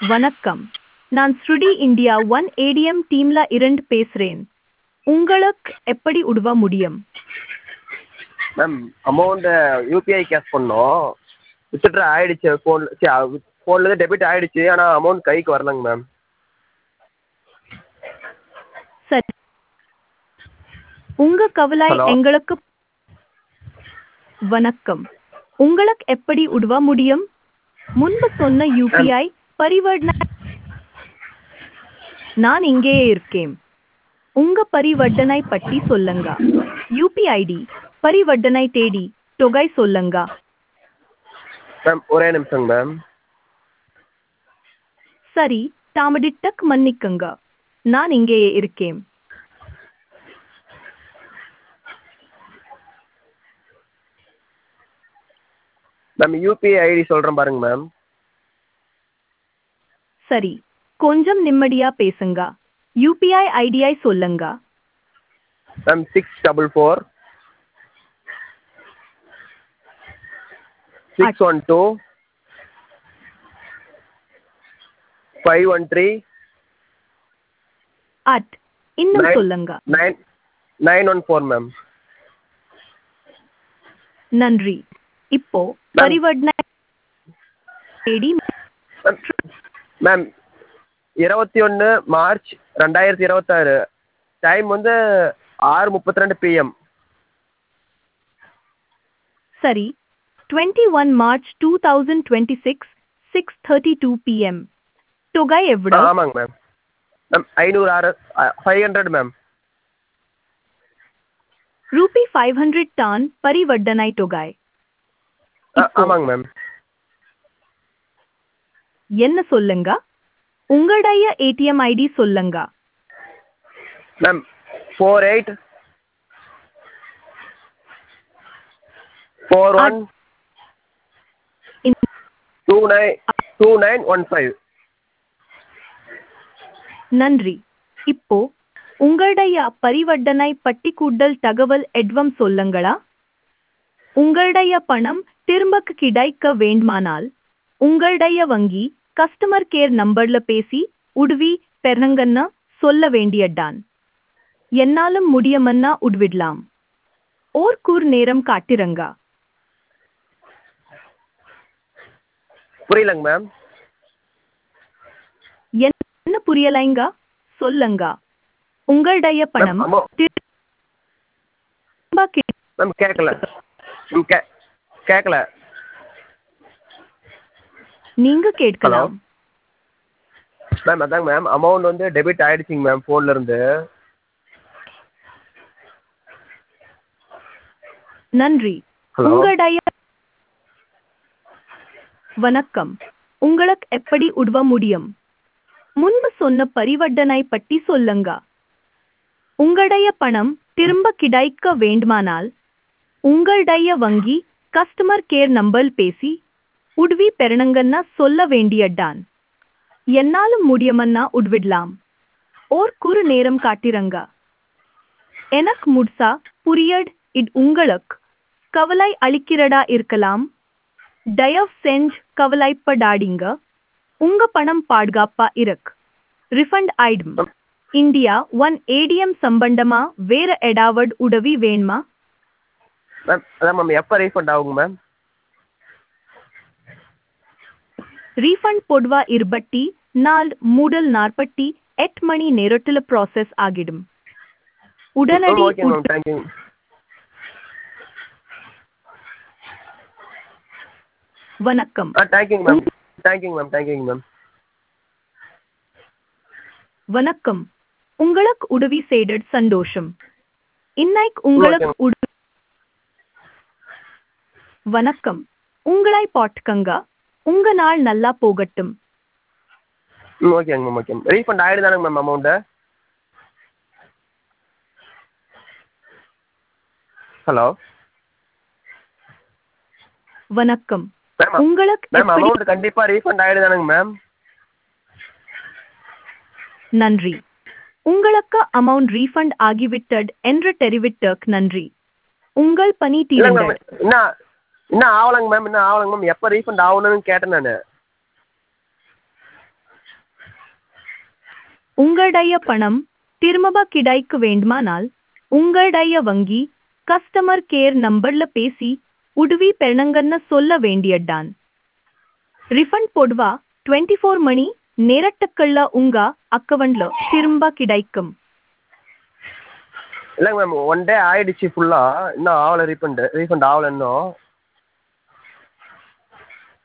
வணக்கம் நான் ஸ்ருடி இந்தியா ஒன் ஏடிஎம் டீம்ல இருந்து பேசுறேன் உங்களுக்கு எப்படி உதவ முடியும் மேம் அமௌண்ட்டு யூபிஐ கேஷ் பண்ணோம் வித்ட்ரா ஆயிடுச்சு ஃபோன் ஃபோன்லேருந்து டெபிட் ஆயிடுச்சு ஆனால் அமௌண்ட் கைக்கு வரலங்க மேம் சரி உங்க கவலை Hello. எங்களுக்கு வணக்கம் உங்களுக்கு எப்படி உதவ முடியும் முன்பு சொன்ன யூபிஐ பரிவர்த்தனை நான் இங்கேயே இருக்கேன் உங்க பரிவர்த்தனை பற்றி சொல்லுங்க யூபிஐடி பரிவர்த்தனை தேடி தொகை சொல்லுங்க மேம் ஒரே நிமிஷங்க மேம் சரி தாமதிட்டக் மன்னிக்குங்க நான் இங்கேயே இருக்கேன் மேம் யூபிஐ ஐடி சொல்கிறேன் பாருங்க மேம் சரி கொஞ்சம் நிம்மதியா பேசுங்க யூபிஐ ஐடியை சொல்லுங்க ma'am six double four six one two five one three at இன்னும் Nine. சொல்லுங்க nine nine one four ma'am நன்றி இப்போ Ma'am. பரிவர்த்தனை தேடி மேம் இருபத்தி ஒன்று மார்ச் ரெண்டாயிரத்தி இருபத்தாறு டைம் வந்து ஆறு முப்பத்தி ரெண்டு பிஎம் சரி twenty one March two thousand twenty six six thirty two PM தொகை எவ்வளவு ஆமாங்க மேம் மேம் ஐநூறு ஆறு five hundred ma'am rupee five hundred டான் பரிவர்த்தனை தொகை இப்போ- ஆமாங்க மேம் என்ன சொல்லுங்க உங்களுடைய ஏடிஎம் ஐடி சொல்லுங்க ma'am four eight four one இந்த- two nine two nine one five நன்றி இப்போ உங்களுடைய பரிவர்த்தனை பட்டி கூடுதல் தகவல் எட்வம் சொல்லுங்களா உங்களுடைய பணம் திரும்ப கிடைக்க வேண்டுமானால் உங்களுடைய வங்கி கஸ்டமர் கேர் நம்பர்ல பேசி உதவி பெறங்கன்னு சொல்ல வேண்டியதான் என்னாலும் முடியுமன்னா உட்விடலாம் ஓர் கூர் நேரம் காட்டிரங்க புரியலங்க மேம் என்ன புரியலைங்க சொல்லுங்க உங்களுடைய பணம் amount- திரும்ப கி- மேம் கேட்கல மேம் கே கேட்கல நீங்க கேட்கலாம் மேம் அதாங்க மேம் அமௌண்ட் வந்து டெபிட் ஆயிடுச்சிங்க மேம் ஃபோன்ல இருந்து நன்றி Hello. உங்களுடைய வணக்கம் உங்களுக்கு எப்படி உதவ முடியும் முன்பு சொன்ன பரிவர்த்தனை பற்றி சொல்லுங்க உங்களுடைய பணம் திரும்ப கிடைக்க வேண்டுமானால் உங்களுடைய வங்கி கஸ்டமர் கேர் நம்பர் பேசி உதவி பெறணுங்கன்னா சொல்ல வேண்டியதான் என்னாலும் முடியுமன்னா உட்விடலாம் ஓர் குறு நேரம் காட்டிரங்க எனக்கு முட்சா புரியட் இது உங்களுக்கு கவலை அளிக்கிறதா இருக்கலாம் தயவு செஞ்சு கவலைப்படாதீங்க உங்க பணம் பாதுகாப்பா இருக்கு ரிஃபண்ட் ஆயிடும் இந்தியா ஒன் ஏடிஎம் சம்பந்தமா வேற ஏதாவது உதவி வேணுமா மேம் அதான் மேம் எப்போ ரீஃபண்ட் ஆகுங்க மேம் ரீஃபண்ட் பொதுவா இருபட்டி நாள் மூடல் நாற்பத்தி எட்டு மணி நேரத்தில் ப்ராசஸ் ஆகிடும் உடனடி ஓகே மேம் தேங்க்யூ வணக்கம் ஆ தேங்க்யூங்க மேம் தேங்க்யூங்க மேம் தேங்க்யூங்க மேம் வணக்கம் உங்களுக்கு உதவி செய்தது சந்தோஷம் இன்னைக்கு உங்களுக்கு உதவி வணக்கம் உங்களை பாட்டுக்கங்க உங்க நாள் நல்லா போகட்டும் ம் ஓகேங்க மேம் ஓகே மேம் ரீஃபண்ட் ஆகிடுதானுங்க மேம் அமௌண்ட்டு ஹலோ வணக்கம் மேம் உங்களுக்கு மேம் எப்படி அமௌண்ட் கண்டிப்பாக ரீஃபண்ட் ஆகிடுதானுங்க மேம் நன்றி உங்களுக்கு அமௌண்ட் ரீஃபண்ட் ஆகிவிட்டது என்று தெரிவித்தக் நன்றி உங்கள் பணி இல்லைங்க தீர்ந்தது மேம் இன்னும் இன்னும் ஆகலைங்க மேம் இன்னும் ஆகலைங்க மேம் எப்போ ரீஃபண்ட் ஆகணும்னு கேட்டேன் நான் உங்களுடைய பணம் திரும்ப கிடைக்க வேண்டுமானால் உங்களுடைய வங்கி கஸ்டமர் கேர் நம்பர்ல பேசி உதவி பெறணுங்கன்னு சொல்ல வேண்டியதுதான் ரிஃபண்ட் பொதுவா டுவெண்ட்டி ஃபோர் மணி நேரத்துக்குள்ள உங்க அக்கவுண்ட்ல திரும்ப கிடைக்கும் இல்லைங்க மேம் ஒன் டே ஆயிடுச்சு ஃபுல்லாக இன்னும் ஆகலை ரீஃபண்டு ரீஃபண்ட் ஆகலை இன்னும்